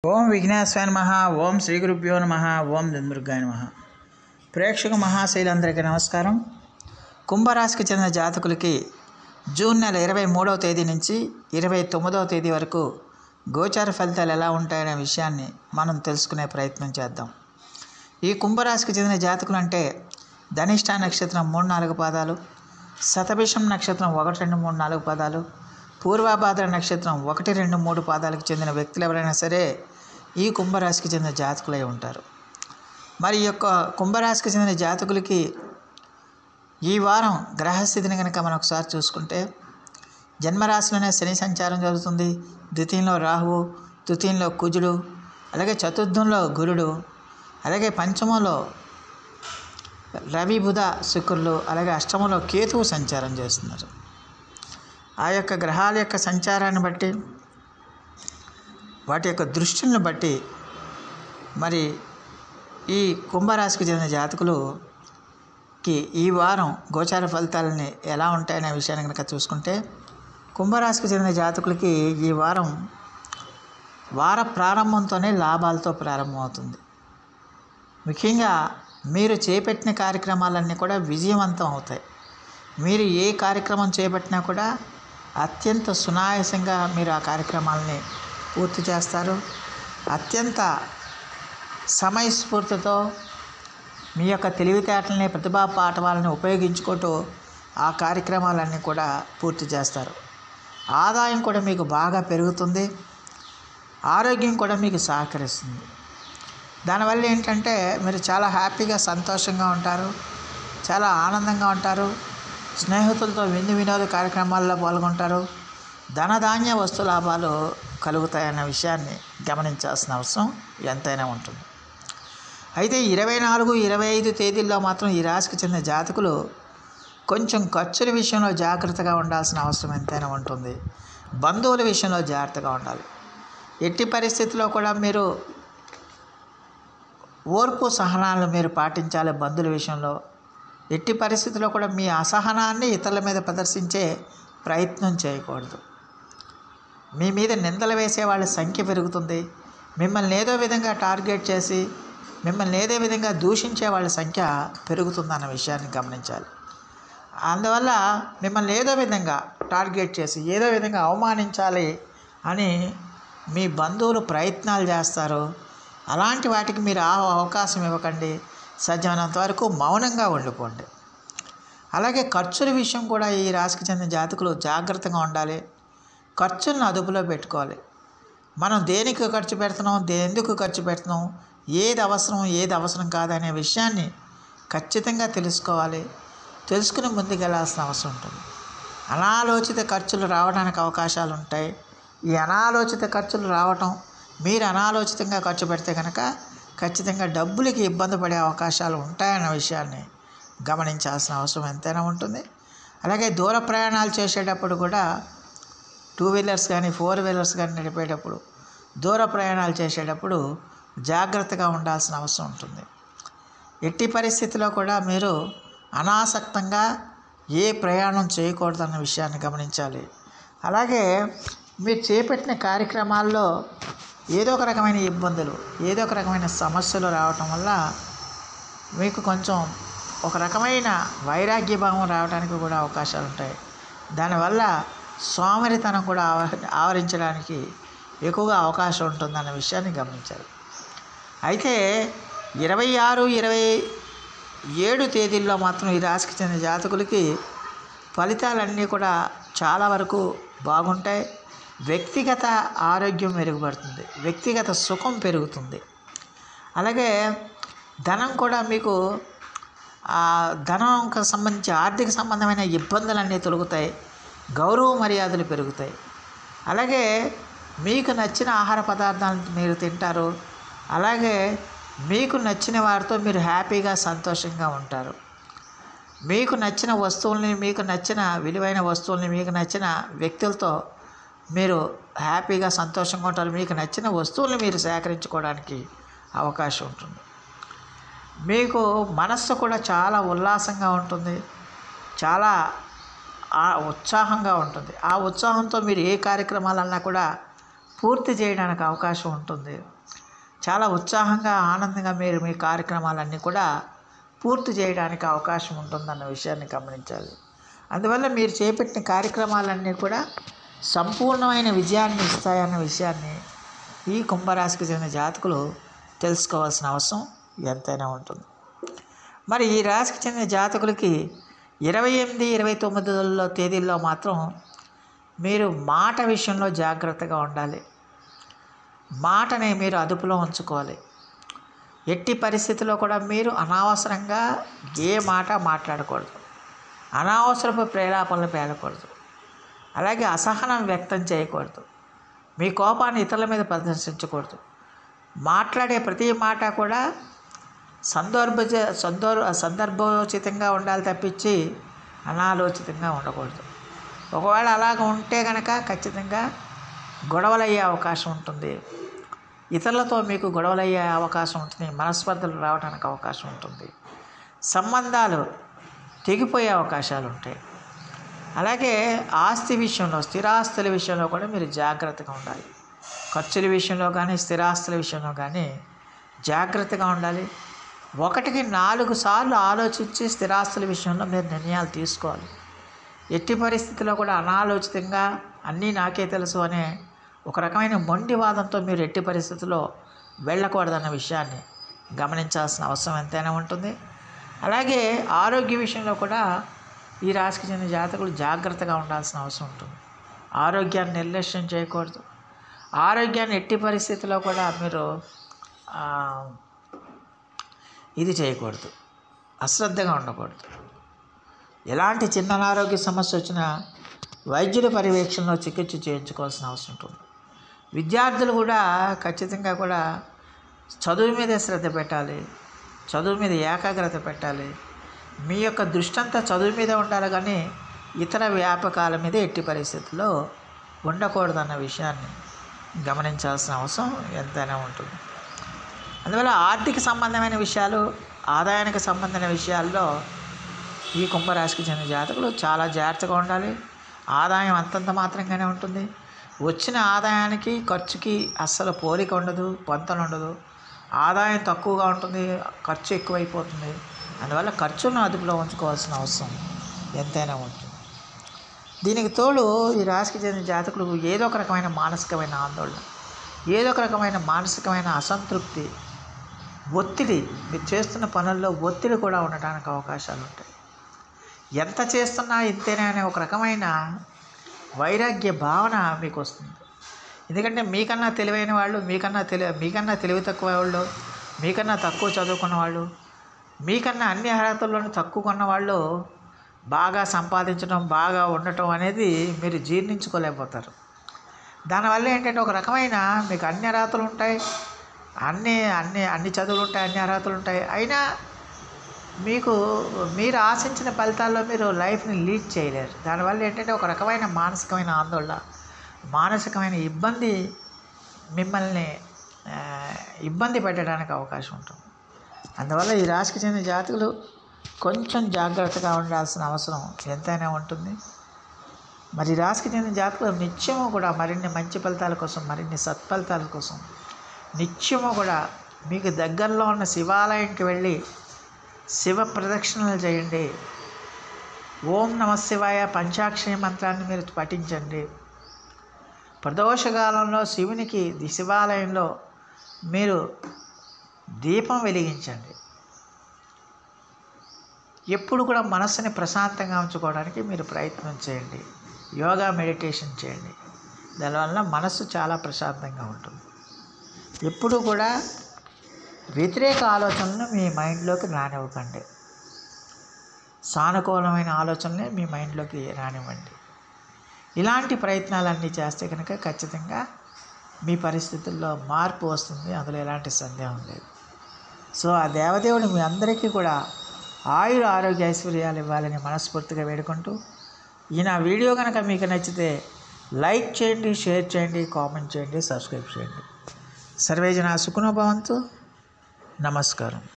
ఓం విఘ్నేశ్వర నమ ఓం శ్రీ గురుభ్యో నమ ఓం దుర్గాయ నమ ప్రేక్షక మహాశైలందరికీ నమస్కారం కుంభరాశికి చెందిన జాతకులకి జూన్ నెల ఇరవై మూడవ తేదీ నుంచి ఇరవై తొమ్మిదవ తేదీ వరకు గోచార ఫలితాలు ఎలా ఉంటాయనే విషయాన్ని మనం తెలుసుకునే ప్రయత్నం చేద్దాం ఈ కుంభరాశికి చెందిన జాతకులు అంటే ధనిష్ట నక్షత్రం మూడు నాలుగు పాదాలు శతభిషం నక్షత్రం ఒకటి రెండు మూడు నాలుగు పాదాలు పూర్వాభాద్ర నక్షత్రం ఒకటి రెండు మూడు పాదాలకు చెందిన వ్యక్తులు ఎవరైనా సరే ఈ కుంభరాశికి చెందిన జాతకులై ఉంటారు మరి ఈ యొక్క కుంభరాశికి చెందిన జాతకులకి ఈ వారం గ్రహస్థితిని కనుక మనం ఒకసారి చూసుకుంటే జన్మరాశిలోనే శని సంచారం జరుగుతుంది ద్వితీయంలో రాహువు తృతీయంలో కుజుడు అలాగే చతుర్థంలో గురుడు అలాగే పంచమంలో రవి బుధ శుక్రులు అలాగే అష్టమంలో కేతువు సంచారం చేస్తున్నారు ఆ యొక్క గ్రహాల యొక్క సంచారాన్ని బట్టి వాటి యొక్క దృష్టిని బట్టి మరి ఈ కుంభరాశికి చెందిన జాతకులుకి ఈ వారం గోచార ఫలితాలని ఎలా ఉంటాయనే విషయాన్ని కనుక చూసుకుంటే కుంభరాశికి చెందిన జాతకులకి ఈ వారం వార ప్రారంభంతోనే లాభాలతో ప్రారంభమవుతుంది ముఖ్యంగా మీరు చేపట్టిన కార్యక్రమాలన్నీ కూడా విజయవంతం అవుతాయి మీరు ఏ కార్యక్రమం చేపట్టినా కూడా అత్యంత సునాయాసంగా మీరు ఆ కార్యక్రమాలని పూర్తి చేస్తారు అత్యంత సమయస్ఫూర్తితో మీ యొక్క తెలివితేటలని ప్రతిభా పాఠవాలని ఉపయోగించుకుంటూ ఆ కార్యక్రమాలన్నీ కూడా పూర్తి చేస్తారు ఆదాయం కూడా మీకు బాగా పెరుగుతుంది ఆరోగ్యం కూడా మీకు సహకరిస్తుంది దానివల్ల ఏంటంటే మీరు చాలా హ్యాపీగా సంతోషంగా ఉంటారు చాలా ఆనందంగా ఉంటారు స్నేహితులతో విందు వినోద కార్యక్రమాల్లో పాల్గొంటారు ధనధాన్య వస్తు లాభాలు కలుగుతాయన్న విషయాన్ని గమనించాల్సిన అవసరం ఎంతైనా ఉంటుంది అయితే ఇరవై నాలుగు ఇరవై ఐదు తేదీల్లో మాత్రం ఈ రాశికి చెందిన జాతకులు కొంచెం ఖర్చుల విషయంలో జాగ్రత్తగా ఉండాల్సిన అవసరం ఎంతైనా ఉంటుంది బంధువుల విషయంలో జాగ్రత్తగా ఉండాలి ఎట్టి పరిస్థితుల్లో కూడా మీరు ఓర్పు సహనాలను మీరు పాటించాలి బంధువుల విషయంలో ఎట్టి పరిస్థితుల్లో కూడా మీ అసహనాన్ని ఇతరుల మీద ప్రదర్శించే ప్రయత్నం చేయకూడదు మీ మీద నిందలు వేసే వాళ్ళ సంఖ్య పెరుగుతుంది మిమ్మల్ని ఏదో విధంగా టార్గెట్ చేసి మిమ్మల్ని ఏదో విధంగా దూషించే వాళ్ళ సంఖ్య పెరుగుతుందన్న విషయాన్ని గమనించాలి అందువల్ల మిమ్మల్ని ఏదో విధంగా టార్గెట్ చేసి ఏదో విధంగా అవమానించాలి అని మీ బంధువులు ప్రయత్నాలు చేస్తారు అలాంటి వాటికి మీరు ఆ అవకాశం ఇవ్వకండి సాధ్యమైనంత వరకు మౌనంగా ఉండిపోండి అలాగే ఖర్చుల విషయం కూడా ఈ రాశికి చెందిన జాతకులు జాగ్రత్తగా ఉండాలి ఖర్చులను అదుపులో పెట్టుకోవాలి మనం దేనికి ఖర్చు పెడుతున్నాం దే ఎందుకు ఖర్చు పెడుతున్నాం ఏది అవసరం ఏది అవసరం కాదనే విషయాన్ని ఖచ్చితంగా తెలుసుకోవాలి తెలుసుకుని ముందుకెళ్లాల్సిన అవసరం ఉంటుంది అనాలోచిత ఖర్చులు రావడానికి అవకాశాలు ఉంటాయి ఈ అనాలోచిత ఖర్చులు రావటం మీరు అనాలోచితంగా ఖర్చు పెడితే కనుక ఖచ్చితంగా డబ్బులకి ఇబ్బంది పడే అవకాశాలు ఉంటాయన్న విషయాన్ని గమనించాల్సిన అవసరం ఎంతైనా ఉంటుంది అలాగే దూర ప్రయాణాలు చేసేటప్పుడు కూడా టూ వీలర్స్ కానీ ఫోర్ వీలర్స్ కానీ నడిపేటప్పుడు దూర ప్రయాణాలు చేసేటప్పుడు జాగ్రత్తగా ఉండాల్సిన అవసరం ఉంటుంది ఎట్టి పరిస్థితిలో కూడా మీరు అనాసక్తంగా ఏ ప్రయాణం చేయకూడదన్న విషయాన్ని గమనించాలి అలాగే మీరు చేపట్టిన కార్యక్రమాల్లో ఏదో ఒక రకమైన ఇబ్బందులు ఏదో ఒక రకమైన సమస్యలు రావటం వల్ల మీకు కొంచెం ఒక రకమైన వైరాగ్య భావం రావడానికి కూడా అవకాశాలు ఉంటాయి దానివల్ల సోమరితనం కూడా ఆవ ఆవరించడానికి ఎక్కువగా అవకాశం ఉంటుందన్న విషయాన్ని గమనించాలి అయితే ఇరవై ఆరు ఇరవై ఏడు తేదీల్లో మాత్రం ఈ రాశికి చెందిన జాతకులకి ఫలితాలన్నీ కూడా చాలా వరకు బాగుంటాయి వ్యక్తిగత ఆరోగ్యం మెరుగుపడుతుంది వ్యక్తిగత సుఖం పెరుగుతుంది అలాగే ధనం కూడా మీకు ఆ ధనంకి సంబంధించి ఆర్థిక సంబంధమైన ఇబ్బందులన్నీ తొలగుతాయి గౌరవ మర్యాదలు పెరుగుతాయి అలాగే మీకు నచ్చిన ఆహార పదార్థాలను మీరు తింటారు అలాగే మీకు నచ్చిన వారితో మీరు హ్యాపీగా సంతోషంగా ఉంటారు మీకు నచ్చిన వస్తువుల్ని మీకు నచ్చిన విలువైన వస్తువుల్ని మీకు నచ్చిన వ్యక్తులతో మీరు హ్యాపీగా సంతోషంగా ఉంటారు మీకు నచ్చిన వస్తువుల్ని మీరు సేకరించుకోవడానికి అవకాశం ఉంటుంది మీకు మనస్సు కూడా చాలా ఉల్లాసంగా ఉంటుంది చాలా ఆ ఉత్సాహంగా ఉంటుంది ఆ ఉత్సాహంతో మీరు ఏ కార్యక్రమాలన్నా కూడా పూర్తి చేయడానికి అవకాశం ఉంటుంది చాలా ఉత్సాహంగా ఆనందంగా మీరు మీ కార్యక్రమాలన్నీ కూడా పూర్తి చేయడానికి అవకాశం ఉంటుందన్న విషయాన్ని గమనించాలి అందువల్ల మీరు చేపట్టిన కార్యక్రమాలన్నీ కూడా సంపూర్ణమైన విజయాన్ని ఇస్తాయన్న విషయాన్ని ఈ కుంభరాశికి చెందిన జాతకులు తెలుసుకోవాల్సిన అవసరం ఎంతైనా ఉంటుంది మరి ఈ రాశికి చెందిన జాతకులకి ఇరవై ఎనిమిది ఇరవై తొమ్మిదిలో తేదీల్లో మాత్రం మీరు మాట విషయంలో జాగ్రత్తగా ఉండాలి మాటని మీరు అదుపులో ఉంచుకోవాలి ఎట్టి పరిస్థితుల్లో కూడా మీరు అనవసరంగా ఏ మాట మాట్లాడకూడదు అనవసరపు ప్రేలాపనలు పేలకూడదు అలాగే అసహనం వ్యక్తం చేయకూడదు మీ కోపాన్ని ఇతరుల మీద ప్రదర్శించకూడదు మాట్లాడే ప్రతి మాట కూడా సందర్భ సందర్ సందర్భోచితంగా ఉండాలి తప్పించి అనాలోచితంగా ఉండకూడదు ఒకవేళ అలాగ ఉంటే కనుక ఖచ్చితంగా గొడవలు అయ్యే అవకాశం ఉంటుంది ఇతరులతో మీకు గొడవలు అయ్యే అవకాశం ఉంటుంది మనస్పర్ధలు రావడానికి అవకాశం ఉంటుంది సంబంధాలు తెగిపోయే అవకాశాలు ఉంటాయి అలాగే ఆస్తి విషయంలో స్థిరాస్తుల విషయంలో కూడా మీరు జాగ్రత్తగా ఉండాలి ఖర్చుల విషయంలో కానీ స్థిరాస్తుల విషయంలో కానీ జాగ్రత్తగా ఉండాలి ఒకటికి నాలుగు సార్లు ఆలోచించి స్థిరాస్తుల విషయంలో మీరు నిర్ణయాలు తీసుకోవాలి ఎట్టి పరిస్థితుల్లో కూడా అనాలోచితంగా అన్నీ నాకే తెలుసు అనే ఒక రకమైన మొండివాదంతో మీరు ఎట్టి పరిస్థితుల్లో వెళ్ళకూడదన్న విషయాన్ని గమనించాల్సిన అవసరం ఎంతైనా ఉంటుంది అలాగే ఆరోగ్య విషయంలో కూడా ఈ రాశికి చెందిన జాతకులు జాగ్రత్తగా ఉండాల్సిన అవసరం ఉంటుంది ఆరోగ్యాన్ని నిర్లక్ష్యం చేయకూడదు ఆరోగ్యాన్ని ఎట్టి పరిస్థితుల్లో కూడా మీరు ఆ, ఇది చేయకూడదు అశ్రద్ధగా ఉండకూడదు ఎలాంటి చిన్న అనారోగ్య సమస్య వచ్చినా వైద్యుల పర్యవేక్షణలో చికిత్స చేయించుకోవాల్సిన అవసరం ఉంటుంది విద్యార్థులు కూడా ఖచ్చితంగా కూడా చదువు మీదే శ్రద్ధ పెట్టాలి చదువు మీద ఏకాగ్రత పెట్టాలి మీ యొక్క దృష్టి అంతా చదువు మీద ఉండాలి కానీ ఇతర వ్యాపకాల మీద ఎట్టి పరిస్థితుల్లో ఉండకూడదన్న విషయాన్ని గమనించాల్సిన అవసరం ఎంతైనా ఉంటుంది అందువల్ల ఆర్థిక సంబంధమైన విషయాలు ఆదాయానికి సంబంధించిన విషయాల్లో ఈ కుంభరాశికి చెందిన జాతకులు చాలా జాగ్రత్తగా ఉండాలి ఆదాయం అంతంత మాత్రంగానే ఉంటుంది వచ్చిన ఆదాయానికి ఖర్చుకి అస్సలు పోలిక ఉండదు పొంతన ఉండదు ఆదాయం తక్కువగా ఉంటుంది ఖర్చు ఎక్కువైపోతుంది అందువల్ల ఖర్చులను అదుపులో ఉంచుకోవాల్సిన అవసరం ఎంతైనా ఉంటుంది దీనికి తోడు ఈ రాశికి చెందిన జాతకులు ఏదో ఒక రకమైన మానసికమైన ఆందోళన ఏదో ఒక రకమైన మానసికమైన అసంతృప్తి ఒత్తిడి మీరు చేస్తున్న పనుల్లో ఒత్తిడి కూడా ఉండడానికి అవకాశాలు ఉంటాయి ఎంత చేస్తున్నా ఇంతేనే అనే ఒక రకమైన వైరాగ్య భావన మీకు వస్తుంది ఎందుకంటే మీకన్నా తెలివైన వాళ్ళు మీకన్నా తెలి మీకన్నా తెలివి తక్కువ వాళ్ళు మీకన్నా తక్కువ చదువుకున్న వాళ్ళు మీకన్నా అన్ని అర్హతల్లోనూ తక్కువ కొన్న వాళ్ళు బాగా సంపాదించడం బాగా ఉండటం అనేది మీరు జీర్ణించుకోలేకపోతారు దానివల్ల ఏంటంటే ఒక రకమైన మీకు అన్ని అర్హతలు ఉంటాయి అన్ని అన్ని అన్ని చదువులు ఉంటాయి అన్ని అర్హతలు ఉంటాయి అయినా మీకు మీరు ఆశించిన ఫలితాల్లో మీరు లైఫ్ని లీడ్ చేయలేరు దానివల్ల ఏంటంటే ఒక రకమైన మానసికమైన ఆందోళన మానసికమైన ఇబ్బంది మిమ్మల్ని ఆ, ఇబ్బంది పెట్టడానికి అవకాశం ఉంటుంది అందువల్ల ఈ రాశికి చెందిన జాతకులు కొంచెం జాగ్రత్తగా ఉండాల్సిన అవసరం ఎంతైనా ఉంటుంది మరి ఈ రాశికి చెందిన జాతకులు నిత్యము కూడా మరిన్ని మంచి ఫలితాల కోసం మరిన్ని సత్ఫలితాల కోసం నిత్యము కూడా మీకు దగ్గరలో ఉన్న శివాలయంకి వెళ్ళి శివ ప్రదక్షిణలు చేయండి ఓం నమ శివాయ పంచాక్షరి మంత్రాన్ని మీరు పఠించండి ప్రదోషకాలంలో శివునికి ది శివాలయంలో మీరు దీపం వెలిగించండి ఎప్పుడు కూడా మనస్సుని ప్రశాంతంగా ఉంచుకోవడానికి మీరు ప్రయత్నం చేయండి యోగా మెడిటేషన్ చేయండి దానివల్ల మనస్సు చాలా ప్రశాంతంగా ఉంటుంది ఎప్పుడు కూడా వ్యతిరేక ఆలోచనలను మీ మైండ్లోకి రానివ్వకండి సానుకూలమైన ఆలోచనలే మీ మైండ్లోకి రానివ్వండి ఇలాంటి ప్రయత్నాలన్నీ చేస్తే కనుక ఖచ్చితంగా మీ పరిస్థితుల్లో మార్పు వస్తుంది అందులో ఎలాంటి సందేహం లేదు సో ఆ దేవదేవుడు మీ అందరికీ కూడా ఆయుర ఆరోగ్య ఐశ్వర్యాలు ఇవ్వాలని మనస్ఫూర్తిగా వేడుకుంటూ ఈ నా వీడియో కనుక మీకు నచ్చితే లైక్ చేయండి షేర్ చేయండి కామెంట్ చేయండి సబ్స్క్రైబ్ చేయండి సర్వేజన సుఖనోభవంతు నమస్కారం